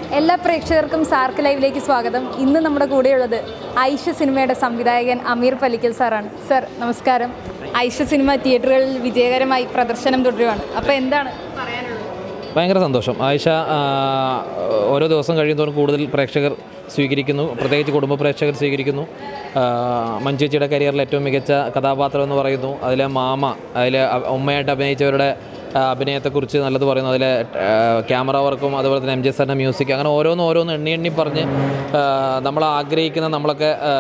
എല്ലാ പ്രേക്ഷകർക്കും സാർക്ക് ലൈവിലേക്ക് സ്വാഗതം ഇന്ന് നമ്മുടെ കൂടെയുള്ളത് ഐഷ സിനിമയുടെ സംവിധായകൻ അമീർ പലിക്കൽ സാറാണ് സർ നമസ്കാരം ഐഷ സിനിമ തിയേറ്ററുകളിൽ വിജയകരമായി പ്രദർശനം തുടരുകയാണ് അപ്പോൾ എന്താണ് പറയാനുള്ളത് ഭയങ്കര സന്തോഷം ആയിഷ ആ, ഓരോ ദിവസം കഴിയുന്നതോറും കൂടുതൽ പ്രേക്ഷകർ സ്വീകരിക്കുന്നു പ്രത്യേകിച്ച് കുടുംബ പ്രേക്ഷകർ സ്വീകരിക്കുന്നു ആ, മഞ്ജു ചേച്ചിയുടെ കരിയറിൽ ഏറ്റവും മികച്ച കഥാപാത്രം എന്ന് പറയുന്നു അതിലെ മാമ അതിൽ ഉമ്മയായിട്ട് അഭിനയിച്ചവരുടെ ആ, അഭിനയത്തെക്കുറിച്ച് നല്ലത് പറയുന്നു അതിലെ ആ, ക്യാമറ വർക്കും അതുപോലെ തന്നെ എം ജെ സാറിൻ്റെ മ്യൂസിക് അങ്ങനെ ഓരോന്ന് ഓരോന്ന് എണ്ണി എണ്ണി പറഞ്ഞ് ആ, നമ്മൾ ആഗ്രഹിക്കുന്ന നമ്മളൊക്കെ ആ,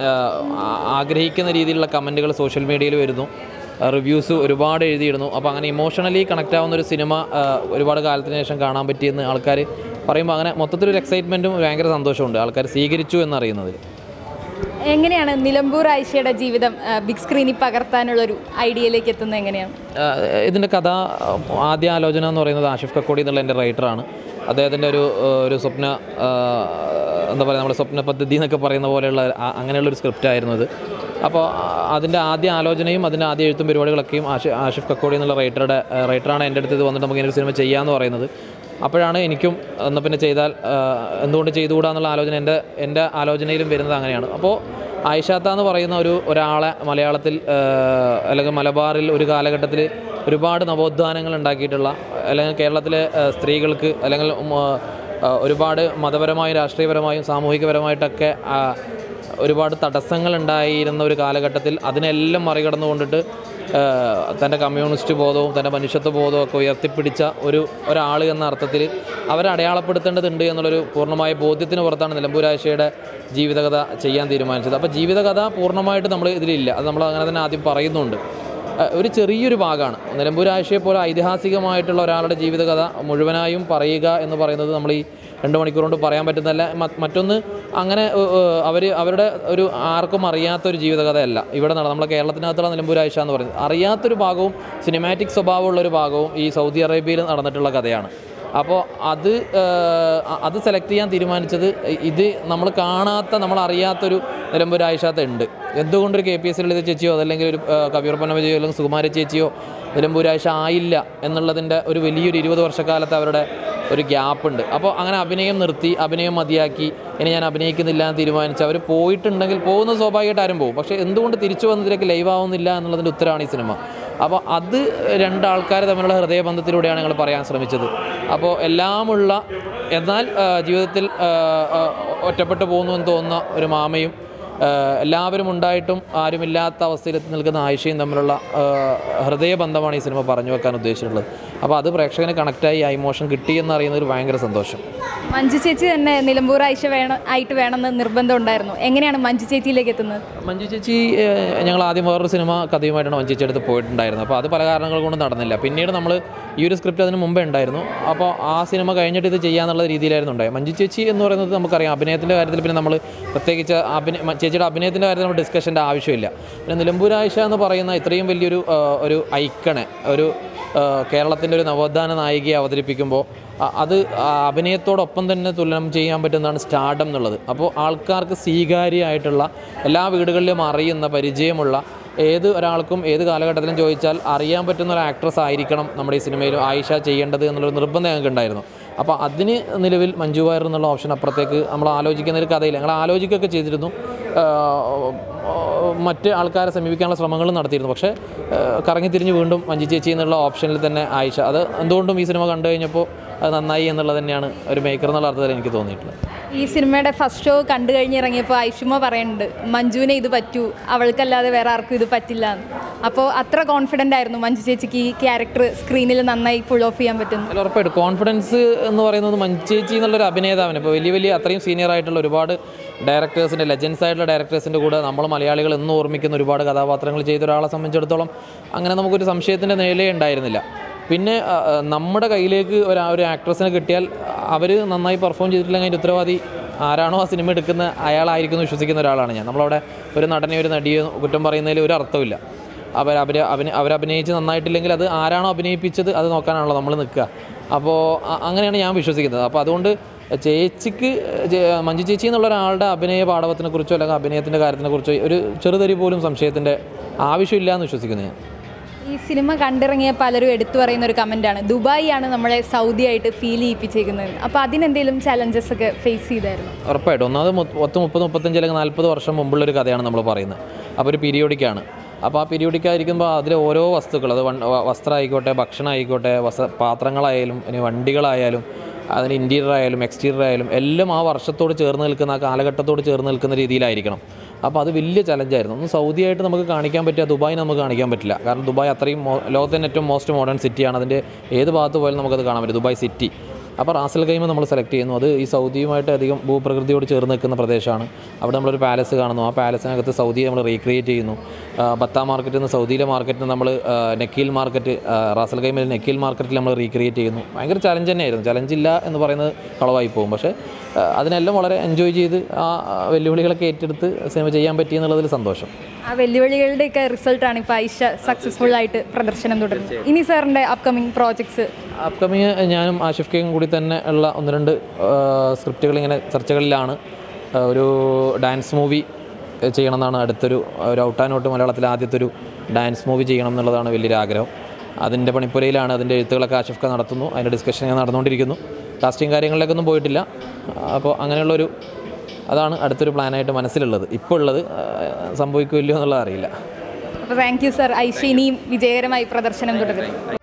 ആ, ആഗ്രഹിക്കുന്ന രീതിയിലുള്ള കമൻറ്റുകൾ സോഷ്യൽ മീഡിയയിൽ വരുന്നു റിവ്യൂസ് ഒരുപാട് എഴുതിയിടുന്നു അപ്പോൾ അങ്ങനെ ഇമോഷണലി കണക്റ്റ് ആവുന്ന ഒരു സിനിമ ആ, ഒരുപാട് കാലത്തിന് ശേഷം കാണാൻ പറ്റിയെന്ന് ആൾക്കാർ പറയുമ്പോൾ അങ്ങനെ മൊത്തത്തിലൊരു എക്സൈറ്റ്മെൻറ്റും ഭയങ്കര സന്തോഷമുണ്ട് ആൾക്കാർ സ്വീകരിച്ചു എന്നറിയുന്നതിൽ എങ്ങനെയാണ് നിലമ്പൂർ ഐഷയുടെ ജീവിതം ആ, ബിഗ് സ്ക്രീനിൽ പകർത്താനുള്ളൊരു ഐഡിയയിലേക്ക് എത്തുന്നത് എങ്ങനെയാണ് ആ, ഇതിൻ്റെ കഥ ആ, ആദ്യ ആലോചന എന്ന് പറയുന്നത് ആഷിഫ് കക്കോടി എന്നുള്ള എൻ്റെ റൈറ്ററാണ് അദ്ദേഹത്തിൻ്റെ ഒരു ആ, ഒരു സ്വപ്ന ആ, എന്താ പറയുക നമ്മുടെ സ്വപ്ന പദ്ധതി എന്നൊക്കെ പറയുന്ന പോലെയുള്ള ആ- അങ്ങനെയുള്ളൊരു സ്ക്രിപ്റ്റ് ആയിരുന്നു ഇത് അപ്പോൾ ആ, അതിൻ്റെ ആദ്യ ആലോചനയും അതിൻ്റെ ആദ്യ എഴുത്തും പരിപാടികളൊക്കെയും ആഷി ആഷിഫ് കക്കോടി എന്നുള്ള റൈറ്ററുടെ ആ, റൈറ്ററാണ് എൻ്റെ അടുത്ത് ഇത് വന്നിട്ട് നമുക്ക് ഇങ്ങനെ ഒരു സിനിമ ചെയ്യാമെന്ന് പറയുന്നത് അപ്പോഴാണ് എനിക്കും എന്നാൽ പിന്നെ ചെയ്താൽ ആ, എന്തുകൊണ്ട് ചെയ്തുകൂടാ എന്നുള്ള ആലോചന എൻ്റെ എൻ്റെ ആലോചനയിലും വരുന്നത് അങ്ങനെയാണ് അപ്പോൾ ആയിഷാത്ത എന്ന് പറയുന്ന ഒരു ഒരാളെ മലയാളത്തിൽ ആ, അല്ലെങ്കിൽ മലബാറിൽ ഒരു കാലഘട്ടത്തിൽ ഒരുപാട് നവോത്ഥാനങ്ങൾ ഉണ്ടാക്കിയിട്ടുള്ള അല്ലെങ്കിൽ കേരളത്തിലെ ആ, സ്ത്രീകൾക്ക് അല്ലെങ്കിൽ ഉം, ആ, ഒരുപാട് മതപരമായും രാഷ്ട്രീയപരമായും സാമൂഹികപരമായിട്ടൊക്കെ ആ, ഒരുപാട് തടസ്സങ്ങൾ ഉണ്ടായിരുന്ന ഒരു കാലഘട്ടത്തിൽ അതിനെല്ലാം മറികടന്നുകൊണ്ടിട്ട് ആ, തൻ്റെ കമ്മ്യൂണിസ്റ്റ് ബോധവും തൻ്റെ മനുഷ്യത്വ ബോധവും ഒക്കെ ഉയർത്തിപ്പിടിച്ച ഒരു ഒരാൾ എന്ന അർത്ഥത്തിൽ അവരെ അടയാളപ്പെടുത്തേണ്ടതുണ്ട് എന്നുള്ളൊരു പൂർണ്ണമായ ബോധ്യത്തിന് പുറത്താണ് നിലമ്പൂർ ആഴ്ചയുടെ ജീവിതകഥ ചെയ്യാൻ തീരുമാനിച്ചത് അപ്പോൾ ജീവിതകഥ പൂർണ്ണമായിട്ട് നമ്മൾ ഇതിലില്ല അത് നമ്മൾ അങ്ങനെ തന്നെ ആദ്യം പറയുന്നുണ്ട് അഹ് ഒരു ചെറിയൊരു ഭാഗമാണ് നിലമ്പൂർ ആഴ്ചയെ പോലെ ഐതിഹാസികമായിട്ടുള്ള ഒരാളുടെ ജീവിതകഥ മുഴുവനായും പറയുക എന്ന് പറയുന്നത് നമ്മൾ ഈ രണ്ട് മണിക്കൂർ കൊണ്ട് പറയാൻ പറ്റുന്നതല്ല മ- മറ്റൊന്ന് അങ്ങനെ അവർ അവരുടെ ഒരു ആർക്കും അറിയാത്തൊരു ജീവിതകഥയല്ല ഇവിടെ നടന്ന നമ്മളെ കേരളത്തിനകത്തുള്ള നിലമ്പൂർ ആഴ്ച എന്ന് പറയുന്നത് അറിയാത്തൊരു ഭാഗവും സിനിമാറ്റിക് സ്വഭാവമുള്ള ഒരു ഭാഗവും ഈ സൗദി അറേബ്യയിൽ നടന്നിട്ടുള്ള കഥയാണ് അപ്പോൾ അത് ഏഹ്, അ- അത് സെലക്ട് ചെയ്യാൻ തീരുമാനിച്ചത് ഇത് നമ്മൾ കാണാത്ത നമ്മൾ അറിയാത്തൊരു നിലമ്പൂർ ആയിഷാത്ത ഉണ്ട് എന്തുകൊണ്ടൊരു കെ പി എസ് ലളിത ചേച്ചിയോ അതല്ലെങ്കിൽ ഒരു ഏഹ്, കവിയൂർപ്പന വിജയോ അല്ലെങ്കിൽ സുകുമാര ചേച്ചിയോ നിലമ്പൂർ ആയിഷ ആയില്ല എന്നുള്ളതിൻ്റെ ഒരു വലിയൊരു ഇരുപത് വർഷക്കാലത്ത് അവരുടെ ഒരു ഗ്യാപ്പ് ഉണ്ട് അപ്പോൾ അങ്ങനെ അഭിനയം നിർത്തി അഭിനയം മതിയാക്കി ഇനി ഞാൻ അഭിനയിക്കുന്നില്ല എന്ന് തീരുമാനിച്ച് അവർ പോയിട്ടുണ്ടെങ്കിൽ പോകുന്നത് സ്വാഭാവികമായിട്ട് ആരും പോകും പക്ഷേ എന്തുകൊണ്ട് തിരിച്ചു വന്നതിലേക്ക് ലൈവ് ആവുന്നില്ല എന്നുള്ളതിൻ്റെ ഉത്തരമാണ് ഈ സിനിമ അപ്പോൾ അത് രണ്ടാൾക്കാർ തമ്മിലുള്ള ഹൃദയബന്ധത്തിലൂടെയാണ് ഞങ്ങൾ പറയാൻ ശ്രമിച്ചത് അപ്പോൾ എല്ലാമുള്ള എന്നാൽ ആ, ജീവിതത്തിൽ ആ, ആ, ഒറ്റപ്പെട്ടു പോകുന്നു എന്ന് തോന്നുന്ന ഒരു മാമയും ആ, എല്ലാവരും ഉണ്ടായിട്ടും ആരുമില്ലാത്ത അവസ്ഥയിൽ എത്തി നിൽക്കുന്ന ആയിഷയും തമ്മിലുള്ള ആ, ഹൃദയബന്ധമാണ് ഈ സിനിമ പറഞ്ഞു വെക്കാൻ ഉദ്ദേശിച്ചിട്ടുള്ളത് അപ്പോൾ അത് പ്രേക്ഷകന് കണക്റ്റായി ആ ഇമോഷൻ കിട്ടി എന്നറിയുന്നതിൽ ഭയങ്കര സന്തോഷം മഞ്ജു ചേച്ചി തന്നെ നിലമ്പൂർ ഐഷ വേണം ആയിട്ട് വേണമെന്ന് നിർബന്ധം ഉണ്ടായിരുന്നു എങ്ങനെയാണ് മഞ്ജു ചേച്ചിയിലേക്ക് എത്തുന്നത് മഞ്ജു ചേച്ചി ഏഹ്, ഞങ്ങൾ ആദ്യം വേറൊരു സിനിമ കഥയുമായിട്ടാണ് മഞ്ജു ചേച്ചി അടുത്ത് പോയിട്ടുണ്ടായിരുന്നത് അപ്പോൾ അത് പല കാരണങ്ങൾ കൊണ്ട് നടന്നില്ല പിന്നീട് നമ്മൾ ഈ ഒരു സ്ക്രിപ്റ്റ് അതിന് മുമ്പേ ഉണ്ടായിരുന്നു അപ്പോൾ ആ സിനിമ കഴിഞ്ഞിട്ട് ഇത് ചെയ്യാന്നുള്ള രീതിയിലായിരുന്നു ഉണ്ടായത് മഞ്ജു ചേച്ചി എന്ന് പറയുന്നത് നമുക്കറിയാം അഭിനയത്തിൻ്റെ കാര്യത്തിൽ പിന്നെ നമ്മൾ പ്രത്യേകിച്ച് അഭിനയ മ- ചേച്ചിയുടെ അഭിനയത്തിൻ്റെ കാര്യത്തിൽ നമ്മൾ ഡിസ്കഷൻ്റെ ആവശ്യമില്ല പിന്നെ നിലമ്പൂരാഴ്ച എന്ന് പറയുന്ന ഇത്രയും വലിയൊരു ആ, ഒരു ഐക്കണെ ഒരു കേരളത്തിൻ്റെ ഒരു നവോത്ഥാന നായികയെ അവതരിപ്പിക്കുമ്പോൾ അ- അത് ആ അഭിനയത്തോടൊപ്പം തന്നെ തുലനം ചെയ്യാൻ പറ്റുന്നതാണ് സ്റ്റാർഡം എന്നുള്ളത് അപ്പോൾ ആൾക്കാർക്ക് സ്വീകാര്യമായിട്ടുള്ള എല്ലാ വീടുകളിലും അറിയുന്ന പരിചയമുള്ള ഏത് ഒരാൾക്കും ഏത് കാലഘട്ടത്തിലും ചോദിച്ചാൽ അറിയാൻ പറ്റുന്ന ഒരു ആക്ട്രസ് ആയിരിക്കണം നമ്മുടെ ഈ സിനിമയിൽ ആയിഷ ചെയ്യേണ്ടത് എന്നുള്ളൊരു നിർബന്ധം ഞങ്ങൾക്ക് ഉണ്ടായിരുന്നു അപ്പോൾ അതിന് നിലവിൽ മഞ്ജു വാര്യർ എന്നുള്ള ഓപ്ഷൻ അപ്പുറത്തേക്ക് നമ്മൾ ആലോചിക്കുന്ന ഒരു കഥയില്ല ഞങ്ങൾ ആലോചിക്കുകയൊക്കെ ചെയ്തിരുന്നു ആഹ് മറ്റ് ആൾക്കാരെ സമീപിക്കാനുള്ള ശ്രമങ്ങളും നടത്തിയിരുന്നു പക്ഷേ ആഹ് കറങ്ങി തിരിഞ്ഞ് വീണ്ടും മഞ്ജു ചേച്ചി എന്നുള്ള ഓപ്ഷനിൽ തന്നെ ആയിഷ അത് എന്തുകൊണ്ടും ഈ സിനിമ കണ്ടു കഴിഞ്ഞപ്പോൾ അത് നന്നായി എന്നുള്ളത് തന്നെയാണ് ഒരു മേക്കർ എന്നുള്ള അർത്ഥത്തിൽ എനിക്ക് തോന്നിയിട്ടുള്ളത് ഈ സിനിമയുടെ ഫസ്റ്റ് ഷോ കണ്ടു കഴിഞ്ഞിറങ്ങിയപ്പോൾ ഐഷുമ പറയുന്നുണ്ട് മഞ്ജുവിനെ ഇത് പറ്റൂ അവൾക്കല്ലാതെ വേറെ ആർക്കും ഇത് പറ്റില്ല എന്ന് അപ്പോൾ അത്ര കോൺഫിഡൻ്റ് ആയിരുന്നു മഞ്ജു ചേച്ചിക്ക് ഈ ക്യാരക്ടർ സ്ക്രീനിൽ നന്നായി ഫുൾ ഓഫ് ചെയ്യാൻ പറ്റുന്നു അതിൽ ഉറപ്പായിട്ടും കോൺഫിഡൻസ് എന്ന് പറയുന്നത് മഞ്ചേച്ചി എന്നുള്ളൊരു അഭിനേതാവിന് ഇപ്പോൾ വലിയ വലിയ അത്രയും സീനിയർ ആയിട്ടുള്ള ഒരുപാട് ഡയറക്ടേഴ്സിൻ്റെ ലെജൻസ് ആയിട്ടുള്ള ഡയറക്ടേഴ്സിൻ്റെ കൂടെ നമ്മൾ മലയാളികൾ എന്നും ഓർമ്മിക്കുന്ന ഒരുപാട് കഥാപാത്രങ്ങൾ ചെയ്ത ഒരാളെ സംബന്ധിച്ചിടത്തോളം അങ്ങനെ നമുക്കൊരു സംശയത്തിൻ്റെ നിലയേ ഉണ്ടായിരുന്നില്ല പിന്നെ ആ, ആ, നമ്മുടെ കയ്യിലേക്ക് ഒരു ആ ഒരു ആക്ട്രസിനെ കിട്ടിയാൽ അവർ നന്നായി പെർഫോം ചെയ്തിട്ടില്ലെങ്കിൽ അതിൻ്റെ ഉത്തരവാദി ആരാണോ ആ സിനിമ എടുക്കുന്ന അയാളായിരിക്കും എന്ന് വിശ്വസിക്കുന്ന ഒരാളാണ് ഞാൻ നമ്മളവിടെ ഒരു നടനെ ഒരു നടിയോ കുറ്റം പറയുന്നതിൽ ഒരു അർത്ഥമില്ല അവർ അവർ അഭിനയ അവരഭിനയിച്ച് നന്നായിട്ടില്ലെങ്കിൽ അത് ആരാണോ അഭിനയിപ്പിച്ചത് അത് നോക്കാനാണല്ലോ നമ്മൾ നിൽക്കുക അപ്പോൾ അ- അങ്ങനെയാണ് ഞാൻ വിശ്വസിക്കുന്നത് അപ്പോൾ അതുകൊണ്ട് ചേച്ചിക്ക് ചേ- മഞ്ജു ചേച്ചി എന്നുള്ള ഒരാളുടെ അഭിനയ പാടവത്തിനെ കുറിച്ചോ അല്ലെങ്കിൽ അഭിനയത്തിൻ്റെ കാര്യത്തിനെ കുറിച്ചോ ഒരു ചെറുതരി പോലും സംശയത്തിൻ്റെ ആവശ്യമില്ല എന്ന് വിശ്വസിക്കുന്നു ഞാൻ ഈ സിനിമ കണ്ടിറങ്ങിയ പലരും എടുത്തു പറയുന്ന ഒരു കമൻ്റാണ് ദുബായ് ആണ് നമ്മളെ സൗദി ആയിട്ട് ഫീൽ ചെയ്യിപ്പിച്ചേക്കുന്നത് അപ്പോൾ അതിനെന്തെങ്കിലും ചലഞ്ചസ് ഒക്കെ ഫേസ് ചെയ്തായിരുന്നു ഉറപ്പായിട്ടും ഒന്നാമത് മു- പത്ത് മുപ്പത് മുപ്പത്തഞ്ച് അല്ലെങ്കിൽ നാൽപ്പത് വർഷം മുമ്പുള്ളൊരു കഥയാണ് നമ്മൾ പറയുന്നത് അപ്പോൾ ഒരു പീരിയോഡിക്കാണ് അപ്പോൾ ആ പീരിയോഡിക്കായിരിക്കുമ്പോൾ അതിലെ ഓരോ വസ്തുക്കൾ അത് വൺ- വ- വസ്ത്രം ആയിക്കോട്ടെ ഭക്ഷണം ആയിക്കോട്ടെ വസ്ത്ര പാത്രങ്ങളായാലും ഇനി വണ്ടികളായാലും അതിന് ഇൻറ്റീരിയർ ആയാലും എക്സ്റ്റീരിയർ ആയാലും എല്ലാം ആ വർഷത്തോട് ചേർന്ന് നിൽക്കുന്ന ആ കാലഘട്ടത്തോട് ചേർന്ന് നിൽക്കുന്ന രീതിയിലായിരിക്കണം അപ്പോൾ അത് വലിയ ചലഞ്ചായിരുന്നു ഒന്ന് സൗദിയായിട്ട് നമുക്ക് കാണിക്കാൻ പറ്റുക ദുബായ് നമുക്ക് കാണിക്കാൻ പറ്റില്ല കാരണം ദുബായ് അത്രയും മോ- ലോകത്തിൻ്റെ ഏറ്റവും മോസ്റ്റ് മോഡേൺ സിറ്റിയാണ് അതിൻ്റെ ഏത് ഭാഗത്ത് പോയാലും നമുക്കത് കാണാൻ പറ്റും ദുബായ് സിറ്റി അപ്പോൾ റാസൽ ഗെയിം നമ്മൾ സെലക്ട് ചെയ്യുന്നു അത് ഈ സൗദിയുമായിട്ട് അധികം ഭൂപ്രകൃതിയോട് ചേർന്ന് നിൽക്കുന്ന പ്രദേശമാണ് അവിടെ നമ്മളൊരു പാലസ് കാണുന്നു ആ പാലസിനകത്ത് സൗദിയെ നമ്മൾ റീക്രിയേറ്റ് ചെയ്യുന്നു ആ, ബത്ത മാർക്കറ്റിൽ നിന്ന് സൗദിയിലെ മാർക്കറ്റിൽ നമ്മൾ ആ, നെക്കീൽ മാർക്കറ്റ് ആ, റാസൽ ഗെയിമിൽ നെക്കീൽ മാർക്കറ്റിൽ നമ്മൾ റീക്രിയേറ്റ് ചെയ്യുന്നു ഭയങ്കര ചലഞ്ച് തന്നെയായിരുന്നു ചലഞ്ച് ഇല്ല എന്ന് പറയുന്നത് കളവായി പോകും പക്ഷേ ആ, അതിനെല്ലാം വളരെ എൻജോയ് ചെയ്ത് ആ ആ, വെല്ലുവിളികളൊക്കെ ഏറ്റെടുത്ത് സിനിമ ചെയ്യാൻ പറ്റി എന്നുള്ളതിൽ സന്തോഷം ആ വെല്ലുവിളികളുടെയൊക്കെ റിസൾട്ടാണ് ഇപ്പോൾ ഐഷ സക്സസ്ഫുൾ ആയിട്ട് പ്രദർശനം തുടരുന്നത് ഇനി സാറിൻ്റെ അപ്കമിങ് പ്രോജക്ട്സ് അപ്കമിങ് ഞാനും ആഷിഫ് കെയും കൂടി തന്നെ ഉള്ള ഒന്ന് രണ്ട് സ്ക്രിപ്റ്റുകൾ ഇങ്ങനെ ചർച്ചകളിലാണ് ആ, ഒരു ഡാൻസ് മൂവി ചെയ്യണമെന്നാണ് അടുത്തൊരു ഒരു ഔട്ട് ആൻഡ് ഔട്ട് മലയാളത്തിലെ ആദ്യത്തെ ഒരു ഡാൻസ് മൂവി ചെയ്യണം എന്നുള്ളതാണ് വലിയൊരു ആഗ്രഹം അതിൻ്റെ പണിപ്പുരയിലാണ് അതിൻ്റെ എഴുത്തുകളൊക്കെ ആഷിഫ് ഖാൻ നടത്തുന്നു അതിൻ്റെ ഡിസ്കഷൻ ഞാൻ നടന്നുകൊണ്ടിരിക്കുന്നു കാസ്റ്റിംഗ് കാര്യങ്ങളിലേക്കൊന്നും പോയിട്ടില്ല അപ്പോൾ അങ്ങനെയുള്ളൊരു അതാണ് അടുത്തൊരു പ്ലാനായിട്ട് മനസ്സിലുള്ളത് ഇപ്പോൾ ഉള്ളത് ആ, സംഭവിക്കുമല്ലോ എന്നുള്ളത് അറിയില്ല അപ്പോൾ താങ്ക് യു സർ ഐഷ ഇനിയും വിജയകരമായി പ്രദർശനം തുടരുന്നു